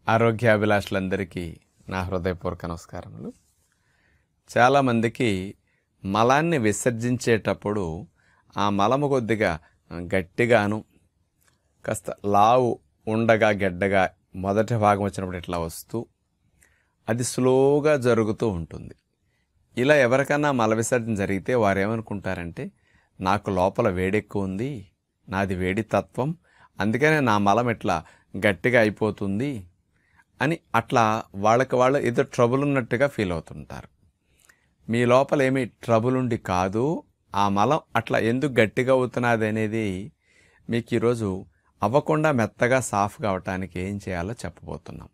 ఆరోగ్యాభిలాషులందరికీ నా హృదయపూర్వక నమస్కారములు చాలామందికి మలాన్ని విసర్జించేటప్పుడు ఆ మలము కొద్దిగా గట్టిగాను కాస్త లావు ఉండగా గెడ్డగా మొదటి భాగం వచ్చినప్పుడు ఇట్లా వస్తూ అది స్లోగా జరుగుతూ ఉంటుంది ఇలా ఎవరికైనా మల విసర్జన జరిగితే వారు ఏమనుకుంటారంటే నాకు లోపల వేడెక్కువ ఉంది నాది వేడి తత్వం అందుకనే నా మలం ఇట్లా గట్టిగా అయిపోతుంది అని అట్లా వాళ్ళకి వాళ్ళు ఏదో ట్రబుల్ ఉన్నట్టుగా ఫీల్ అవుతుంటారు మీ లోపల ఏమీ ట్రబుల్ ఉండి కాదు ఆ మలం అట్లా ఎందుకు గట్టిగా అవుతున్నది అనేది మీకు ఈరోజు అవ్వకుండా మెత్తగా సాఫ్గా అవటానికి ఏం చేయాలో చెప్పబోతున్నాం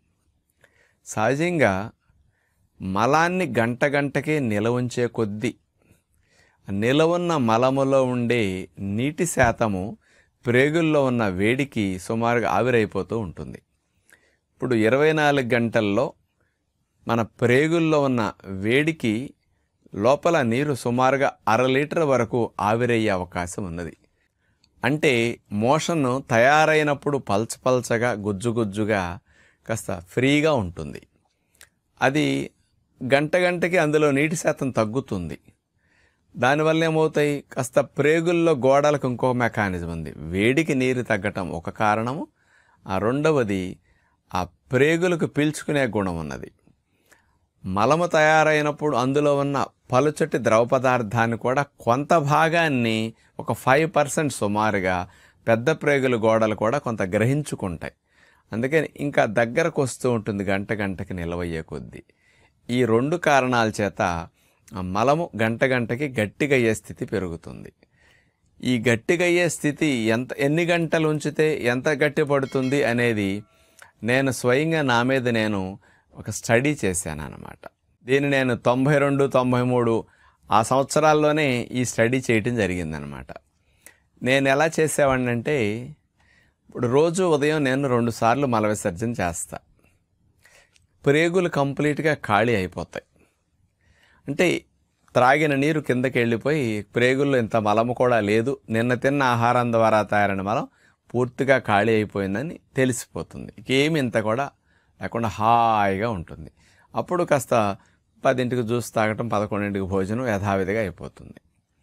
సహజంగా మలాన్ని గంట గంటకే నిలవ ఉంచే కొద్దీ నిలవున్న మలములో ఉండే నీటి శాతము ప్రేగుల్లో ఉన్న వేడికి సుమారుగా ఆవిరైపోతూ ఉంటుంది ఇప్పుడు ఇరవై నాలుగు గంటల్లో మన ప్రేగుల్లో ఉన్న వేడికి లోపల నీరు సుమారుగా అర లీటర్ వరకు ఆవిరయ్యే అవకాశం ఉన్నది అంటే మోషన్ తయారైనప్పుడు పల్చ పల్చగా గుజ్జు గుజ్జుగా కాస్త ఫ్రీగా ఉంటుంది అది గంట గంటకి అందులో నీటి శాతం తగ్గుతుంది దానివల్ల ఏమవుతాయి కాస్త ప్రేగుల్లో గోడలకు ఇంకో మెకానిజం ఉంది వేడికి నీరు తగ్గటం ఒక కారణము ఆ రెండవది ఆ ప్రేగులకు పీల్చుకునే గుణం ఉన్నది మలము తయారైనప్పుడు అందులో ఉన్న పలుచటి ద్రవ పదార్థాన్ని కూడా కొంత భాగాన్ని ఒక ఫైవ్ పర్సెంట్ సుమారుగా పెద్ద ప్రేగుల గోడలు కూడా కొంత గ్రహించుకుంటాయి అందుకని ఇంకా దగ్గరకు వస్తూ ఉంటుంది గంట గంటకి నిలవయ్యే కొద్దీ ఈ రెండు కారణాల చేత ఆ మలము గంట గంటకి గట్టిగా అయ్యే స్థితి పెరుగుతుంది ఈ గట్టిగా అయ్యే స్థితి ఎంత ఎన్ని గంటలు ఉంచితే ఎంత గట్టి పడుతుంది అనేది నేను స్వయంగా నా మీద నేను ఒక స్టడీ చేశాను అనమాట దీన్ని నేను తొంభై రెండు తొంభై మూడు ఆ సంవత్సరాల్లోనే ఈ స్టడీ చేయటం జరిగిందనమాట నేను ఎలా చేసేవాడిని అంటే ఇప్పుడు రోజు ఉదయం నేను రెండు సార్లు మల విసర్జన చేస్తా ప్రేగులు కంప్లీట్గా ఖాళీ అయిపోతాయి అంటే త్రాగిన నీరు కిందకి వెళ్ళిపోయి ప్రేగుల్లో ఇంత మలము కూడా లేదు నిన్న తిన్న ఆహారం ద్వారా తయారైన మలం పూర్తిగా ఖాళీ అయిపోయిందని తెలిసిపోతుంది ఇంకేమి ఇంత కూడా లేకుండా హాయిగా ఉంటుంది అప్పుడు కాస్త పదింటికి జ్యూస్ తాగటం పదకొండింటికి భోజనం యథావిధిగా అయిపోతుంది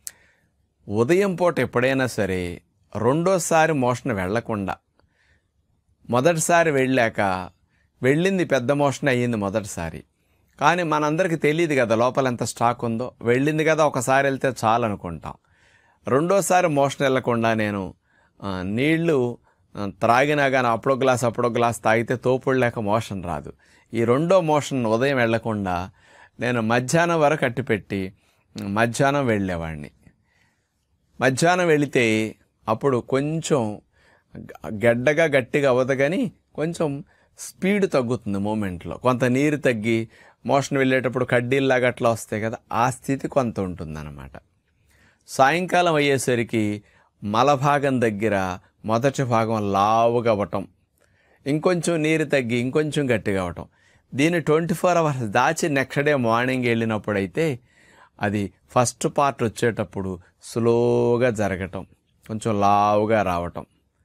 ఉదయం పూట ఎప్పుడైనా సరే రెండోసారి మోషన్ వెళ్లకుండా మొదటిసారి వెళ్ళాక వెళ్ళింది పెద్ద మోషన్ అయ్యింది మొదటిసారి కానీ మనందరికీ తెలియదు కదా లోపల ఎంత స్టాక్ ఉందో వెళ్ళింది కదా ఒకసారి వెళ్తే చాలు అనుకుంటాం రెండోసారి మోషన్ వెళ్లకుండా నేను ఆ, నీళ్లు ఆ, త్రాగినా కానీ అప్పుడో గ్లాస్ అప్పుడో గ్లాస్ తాగితే తోపుడు లేక మోషన్ రాదు ఈ రెండో మోషన్ ఉదయం వెళ్లకుండా నేను మధ్యాహ్నం వరకు అట్టిపెట్టి మధ్యాహ్నం వెళ్ళేవాడిని మధ్యాహ్నం వెళితే అప్పుడు కొంచెం గ- గడ్డగా గట్టిగా అవ్వదు కానీ కొంచెం స్పీడ్ తగ్గుతుంది మూమెంట్లో కొంత నీరు తగ్గి మోషన్ వెళ్ళేటప్పుడు కడ్డీల్లాగా అట్లా వస్తాయి కదా ఆ స్థితి కొంత ఉంటుందన్నమాట సాయంకాలం అయ్యేసరికి మలభాగం దగ్గర మొదటి భాగం లావుగా అవ్వటం ఇంకొంచెం నీరు తగ్గి ఇంకొంచెం గట్టిగా అవ్వటం దీన్ని ట్వంటీ ఫోర్ అవర్స్ దాచి నెక్స్ట్ డే మార్నింగ్ వెళ్ళినప్పుడైతే అది ఫస్ట్ పార్ట్ వచ్చేటప్పుడు స్లోగా జరగటం కొంచెం లావుగా రావటం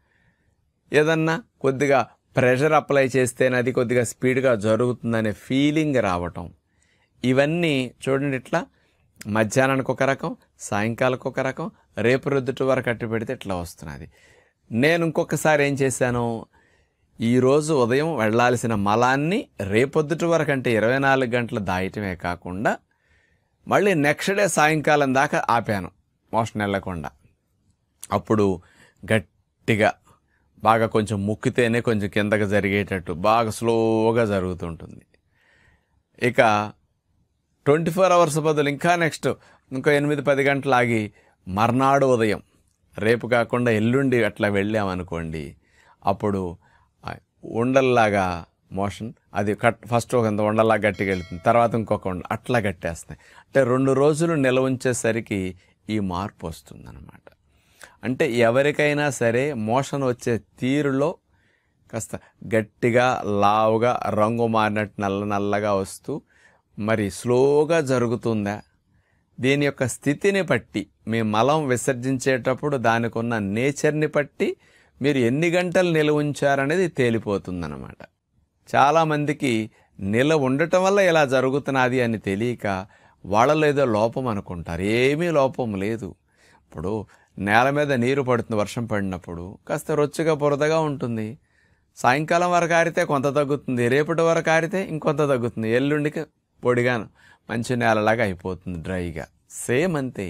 ఏదన్నా కొద్దిగా ప్రెషర్ అప్లై చేస్తేనే అది కొద్దిగా స్పీడ్గా జరుగుతుందనే ఫీలింగ్ రావటం ఇవన్నీ చూడండి ఇట్లా మధ్యాహ్నానికి ఒక రకం సాయంకాలకు ఒక రకం రేపు రొద్దుటి వరకు అట్టు పెడితే ఇట్లా వస్తున్నది నేను ఇంకొకసారి ఏం చేశాను ఈరోజు ఉదయం వెళ్ళాల్సిన మలాన్ని రేపొద్దుటి వరకు అంటే ఇరవై నాలుగు గంటలు దాయటమే కాకుండా మళ్ళీ నెక్స్ట్ డే సాయంకాలం దాకా ఆపాను మోషన్ వెళ్ళకుండా అప్పుడు గట్టిగా బాగా కొంచెం ముక్కితేనే కొంచెం కిందకి జరిగేటట్టు బాగా స్లోగా జరుగుతుంటుంది ఇక ట్వంటీ ఫోర్ అవర్స్ బదులు ఇంకా నెక్స్ట్ ఇంకో ఎనిమిది పది గంటలు ఆగి మర్నాడు ఉదయం రేపు కాకుండా ఎల్లుండి అట్లా వెళ్ళామనుకోండి అప్పుడు ఆ ఉండల్లాగా మోషన్ అది కట్ ఫస్ట్ ఒక ఉండల్లా గట్టిగా వెళ్తుంది తర్వాత ఇంకొక ఉండ అట్లా గట్టేస్తాయి అంటే రెండు రోజులు నిల్వ ఉంచేసరికి ఈ మార్పు వస్తుందన్నమాట అంటే ఎవరికైనా సరే మోషన్ వచ్చే తీరులో కాస్త గట్టిగా లావుగా రంగు మారినట్టు నల్ల నల్లగా వస్తూ మరి స్లోగా జరుగుతుందా దీని యొక్క స్థితిని బట్టి మీ మలం విసర్జించేటప్పుడు దానికి ఉన్న నేచర్ని బట్టి మీరు ఎన్ని గంటలు నిల్వ ఉంచారనేది తేలిపోతుందన్నమాట చాలామందికి నిలవ ఉండటం వల్ల ఇలా జరుగుతున్నది అని తెలియక వాళ్ళలో ఏదో లోపం అనుకుంటారు ఏమీ లోపం లేదు ఇప్పుడు నేల మీద నీరు పడుతుంది వర్షం పడినప్పుడు కాస్త రొచ్చుగా బురదగా ఉంటుంది సాయంకాలం వరకు ఆరితే కొంత తగ్గుతుంది రేపటి వరకు ఆరితే ఇంకొంత తగ్గుతుంది ఎల్లుండికి పొడిగాను మంచి నేలలాగా అయిపోతుంది డ్రైగా సేమ్ అంతే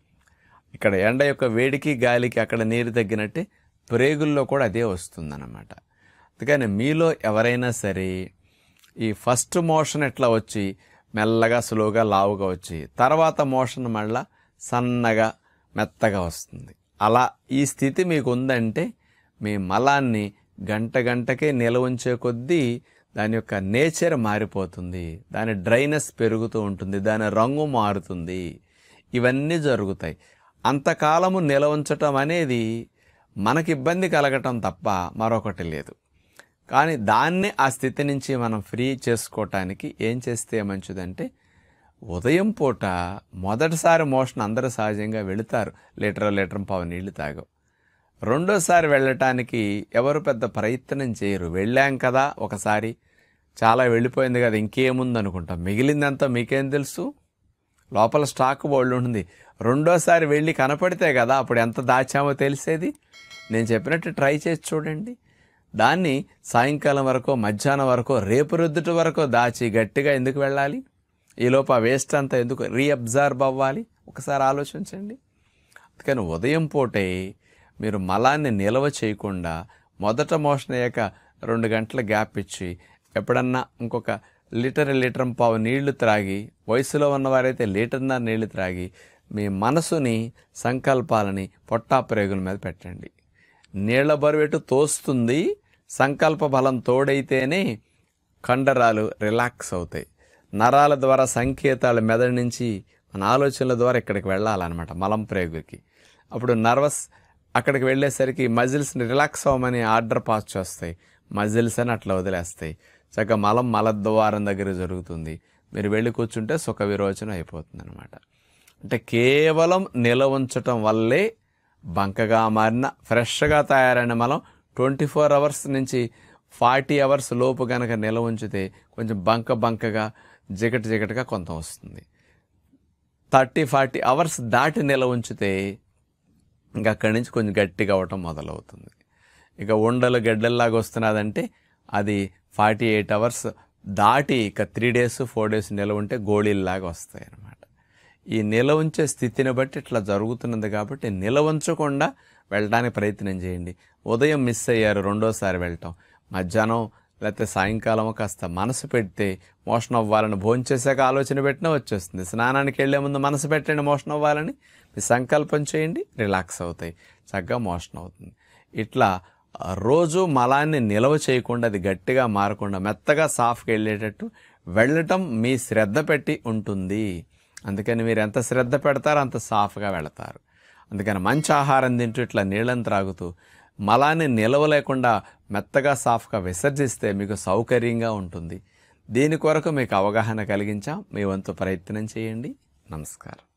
ఇక్కడ ఎండ యొక్క వేడికి గాలికి అక్కడ నీరు తగ్గినట్టే ప్రేగుల్లో కూడా అదే వస్తుందన్నమాట అందుకని మీలో ఎవరైనా సరే ఈ ఫస్ట్ మోషన్ ఎట్లా వచ్చి మెల్లగా స్లోగా లావుగా వచ్చి తర్వాత మోషన్ మళ్ళా సన్నగా మెత్తగా వస్తుంది అలా ఈ స్థితి మీకు ఉందంటే మీ మలాన్ని గంట గంటకే నిల్వ ఉంచే కొద్దీ దాని యొక్క నేచర్ మారిపోతుంది దాని డ్రైనెస్ పెరుగుతూ ఉంటుంది దాని రంగు మారుతుంది ఇవన్నీ జరుగుతాయి అంతకాలము నిల్వ ఉంచటం అనేది మనకి ఇబ్బంది కలగటం తప్ప మరొకటి లేదు కానీ దాన్నే ఆ స్థితి నుంచి మనం ఫ్రీ చేసుకోవటానికి ఏం చేస్తే మంచిదంటే ఉదయం పూట మొదటిసారి మోషన్ అందరూ సహజంగా వెళుతారు లీటర్ లీటర్ పావు నీళ్లు తాగవు రెండోసారి వెళ్ళటానికి ఎవరు పెద్ద ప్రయత్నం చేయరు వెళ్ళాం కదా ఒకసారి చాలా వెళ్ళిపోయింది కదా ఇంకేముంది అనుకుంటాం మిగిలిందంతా మీకేం తెలుసు లోపల స్టాక్ బోల్డ్ ఉంటుంది రెండోసారి వెళ్ళి కనపడితే కదా అప్పుడు ఎంత దాచామో తెలిసేది నేను చెప్పినట్టు ట్రై చేసి చూడండి దాన్ని సాయంకాలం వరకు మధ్యాహ్నం వరకు రేపు రుద్దుట వరకు దాచి గట్టిగా ఎందుకు వెళ్ళాలి ఈలోపు ఆ వేస్ట్ అంతా ఎందుకు రీఅబ్జర్వ్ అవ్వాలి ఒకసారి ఆలోచించండి అందుకని ఉదయం పూటే మీరు మలాన్ని నిల్వ చేయకుండా మొదట మోషన్ అయ్యాక రెండు గంటల గ్యాప్ ఇచ్చి ఎప్పుడన్నా ఇంకొక లీటర్ లీటర్ పావు నీళ్లు త్రాగి వయసులో ఉన్నవారైతే లీటర్న్నర నీళ్లు త్రాగి మీ మనసుని సంకల్పాలని పొట్టా ప్రేగుల మీద పెట్టండి నీళ్ల బరువెటు తోస్తుంది సంకల్ప బలం తోడైతేనే కండరాలు రిలాక్స్ అవుతాయి నరాల ద్వారా సంకేతాలు మెదడు నుంచి మన ఆలోచనల ద్వారా ఇక్కడికి వెళ్ళాలన్నమాట మలం ప్రేగుకి అప్పుడు నర్వస్ అక్కడికి వెళ్ళేసరికి మజిల్స్ని రిలాక్స్ అవ్వమని ఆర్డర్ పాస్ చేస్తాయి మజిల్స్ అని అట్లా వదిలేస్తాయి చక్కగా మలం మలద్వారం దగ్గర జరుగుతుంది మీరు వెళ్ళి కూర్చుంటే సుఖ విరోచనం అయిపోతుంది అనమాట అంటే కేవలం నిలవ ఉంచటం వల్లే బంకగా మారిన ఫ్రెష్గా తయారైన మలం ట్వంటీ ఫోర్ అవర్స్ నుంచి ఫార్టీ అవర్స్ లోపు కనుక నిల్వ ఉంచితే కొంచెం బంక బంకగా జిగట జిగటగా కొంత వస్తుంది థర్టీ ఫార్టీ అవర్స్ దాటి నిల్వ ఉంచితే ఇంకా అక్కడి నుంచి కొంచెం గట్టిగా అవ్వటం మొదలవుతుంది ఇక ఉండలు గడ్డల్లాగా వస్తున్నదంటే అది ఫార్టీ ఎయిట్ అవర్స్ దాటి ఇక త్రీ డేస్ ఫోర్ డేస్ నిలవ ఉంటే గోళీల్లాగా వస్తాయి అన్నమాట ఈ నిల ఉంచే స్థితిని బట్టి ఇట్లా జరుగుతున్నది కాబట్టి నిల ఉంచకుండా వెళ్ళడానికి ప్రయత్నం చేయండి ఉదయం మిస్ అయ్యారు రెండోసారి వెళ్ళటం మధ్యాహ్నం లేకపోతే సాయంకాలం కాస్త మనసు పెడితే మోషన్ అవ్వాలని భోంచేసాక ఆలోచన పెట్టినా వచ్చేస్తుంది స్నానానికి వెళ్ళే ముందు మనసు పెట్టండి మోషన్ అవ్వాలని మీ సంకల్పం చేయండి రిలాక్స్ అవుతాయి చక్కగా మోషన్ అవుతుంది ఇట్లా ఆ, రోజు మలాన్ని నిల్వ చేయకుండా అది గట్టిగా మారకుండా మెత్తగా సాఫ్గా వెళ్ళేటట్టు వెళ్ళటం మీ శ్రద్ధ పెట్టి ఉంటుంది అందుకని మీరు ఎంత శ్రద్ధ పెడతారో అంత సాఫ్గా వెళతారు అందుకని మంచి ఆహారం తింటూ ఇట్లా నీళ్ళని త్రాగుతూ మలాన్ని నిలవ లేకుండా మెత్తగా సాఫ్గా విసర్జిస్తే మీకు సౌకర్యంగా ఉంటుంది దీని కొరకు మీకు అవగాహన కలిగించాం మీ వంతు ప్రయత్నం చేయండి నమస్కారం